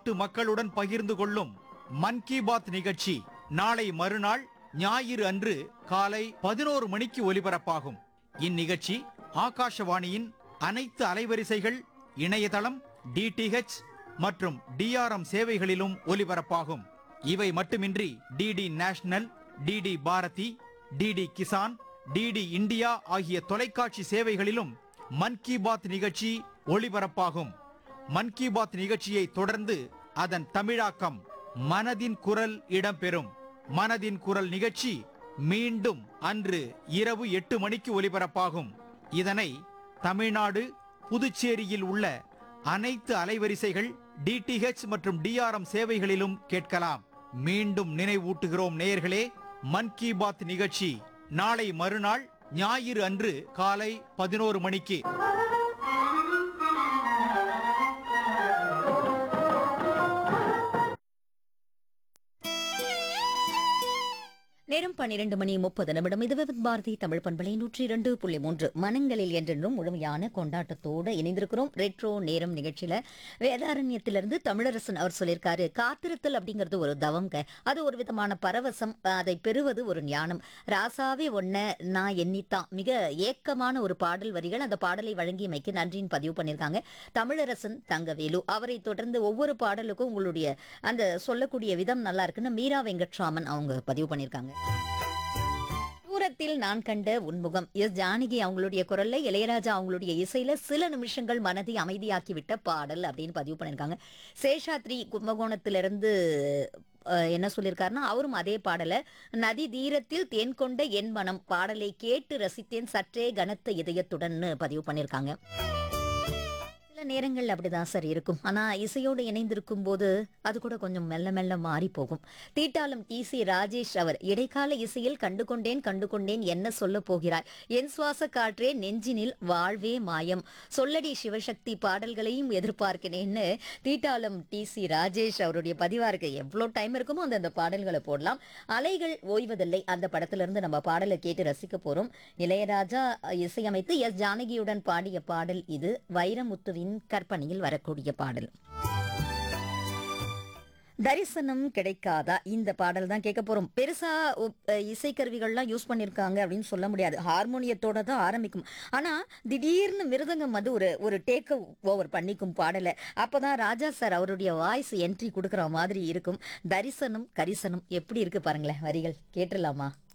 நாட்டு மக்களுடன் பகிர்ந்து கொள்ளும் மன் கி பாத் நிகழ்ச்சி நாளை மறுநாள் ஞாயிறு அன்று காலை பதினோரு மணிக்கு ஒலிபரப்பாகும் இந்நிகழ்ச்சி ஆகாஷவாணியின் அனைத்து அலைவரிசைகள் இணையதளம் டிடிஹெச் மற்றும் டிஆர்எம் சேவைகளிலும் ஒலிபரப்பாகும் இவை மட்டுமின்றி DD National DD Bharati DD Kisan DD India ஆகிய தொலைக்காட்சி சேவைகளிலும் மன் கி பாத் நிகழ்ச்சி ஒளிபரப்பாகும் மன் கி பாத் நிகழ்ச்சியை தொடர்ந்து அதன் தமிழாக்கம் மனதின் குரல் இடம்பெறும் மனதின் குரல் நிகழ்ச்சி மீண்டும் அன்று இரவு எட்டு மணிக்கு ஒலிபரப்பாகும் இதனை தமிழ்நாடு புதுச்சேரியில் உள்ள அனைத்து அலைவரிசைகள் டிடிஹெச் மற்றும் டிஆர்எம் சேவைகளிலும் கேட்கலாம் மீண்டும் நினைவூட்டுகிறோம் நேயர்களே மன் கி பாத் நிகழ்ச்சி நாளை மறுநாள் ஞாயிறு அன்று காலை பதினோரு மணிக்கு நேரம் பன்னிரண்டு மணி முப்பது நிமிடம் இது விவித் பாரதி தமிழ் பண்பலை நூற்றி இரண்டு புள்ளி மூன்று மனங்களில் என்றென்றும் முழுமையான கொண்டாட்டத்தோடு இணைந்திருக்கிறோம் ரெட்ரோ நேரம் நிகழ்ச்சியில வேதாரண்யத்திலிருந்து தமிழரசன் அவர் சொல்லியிருக்காரு காத்திருத்தல் அப்படிங்கிறது ஒரு தவங்க அது ஒரு விதமான பரவசம் அதை பெறுவது ஒரு ஞானம் ராசாவே ஒன்ன நான் எண்ணித்தான் மிக ஏக்கமான ஒரு பாடல் வரிகள் அந்த பாடலை வழங்கியமைக்கு நன்றின்னு பதிவு பண்ணியிருக்காங்க தமிழரசன் தங்கவேலு அவரை தொடர்ந்து ஒவ்வொரு பாடலுக்கும் உங்களுடைய அந்த சொல்லக்கூடிய விதம் நல்லா இருக்குன்னு மீரா வெங்கட்ராமன் அவங்க பதிவு பண்ணியிருக்காங்க தூரத்தில் நான் கண்ட உன்முகம் எஸ் ஜானகி அவங்களுடைய குரல்ல இளையராஜா அவங்களுடைய இசையில சில நிமிஷங்கள் மனதை அமைதியாக்கி விட்ட பாடல் அப்படின்னு பதிவு பண்ணியிருக்காங்க சேஷாத்ரி கும்பகோணத்திலிருந்து அஹ், என்ன சொல்லியிருக்காருன்னா அவரும் அதே பாடலை நதி தீரத்தில் தேன் கொண்ட என் மனம் பாடலை கேட்டு ரசித்தேன் சற்றே கனத்த இதயத்துடன்னு பதிவு பண்ணியிருக்காங்க சில நேரங்கள் அப்படிதான் சார் இருக்கும் ஆனா இசையோடு இணைந்திருக்கும் போது அது கூட கொஞ்சம் மெல்ல மெல்ல மாறி போகும் தீட்டாளம் டி சி ராஜேஷ் அவர் இடைக்கால இசையில் கண்டு கொண்டேன் கண்டு கொண்டேன் என்ன சொல்ல போகிறார் என் சுவாச காற்றே நெஞ்சினில் வாழ்வே மாயம் சொல்லடி சிவசக்தி பாடல்களையும் எதிர்பார்க்கிறேன்னு தீட்டாளம் டி சி ராஜேஷ் அவருடைய பதிவா இருக்கு எவ்வளோ டைம் இருக்குமோ அந்த அந்த பாடல்களை போடலாம் அலைகள் ஓய்வதில்லை அந்த படத்துல இருந்து நம்ம பாடலை கேட்டு ரசிக்க போறோம் இளையராஜா இசையமைத்து எஸ் ஜானகியுடன் பாடிய பாடல் இது வைரமுத்துவின் கற்பனையில் வரக்கூடிய பாடல் தரிசனம் கிடைக்காதா இந்த பாடல் தான் கேட்க போறோம் பெருசா உப்- அஹ் இசைக்கருவிகள்லாம் யூஸ் பண்ணிருக்காங்க அப்படின்னு சொல்ல முடியாது ஹார்மோனியத்தோட தான் ஆரம்பிக்கும் ஆனா திடீர்னு மிருதங்கம் வந்து ஒரு ஒரு டேக் ஓவர் பண்ணிக்கும் பாடலை அப்பதான் ராஜா சார் அவருடைய வாய்ஸ் என்ட்ரி கொடுக்குற மாதிரி இருக்கும் தரிசனம் கரிசனம் எப்படி இருக்கு பாருங்களேன் வரிகள் கேட்டுடலாமா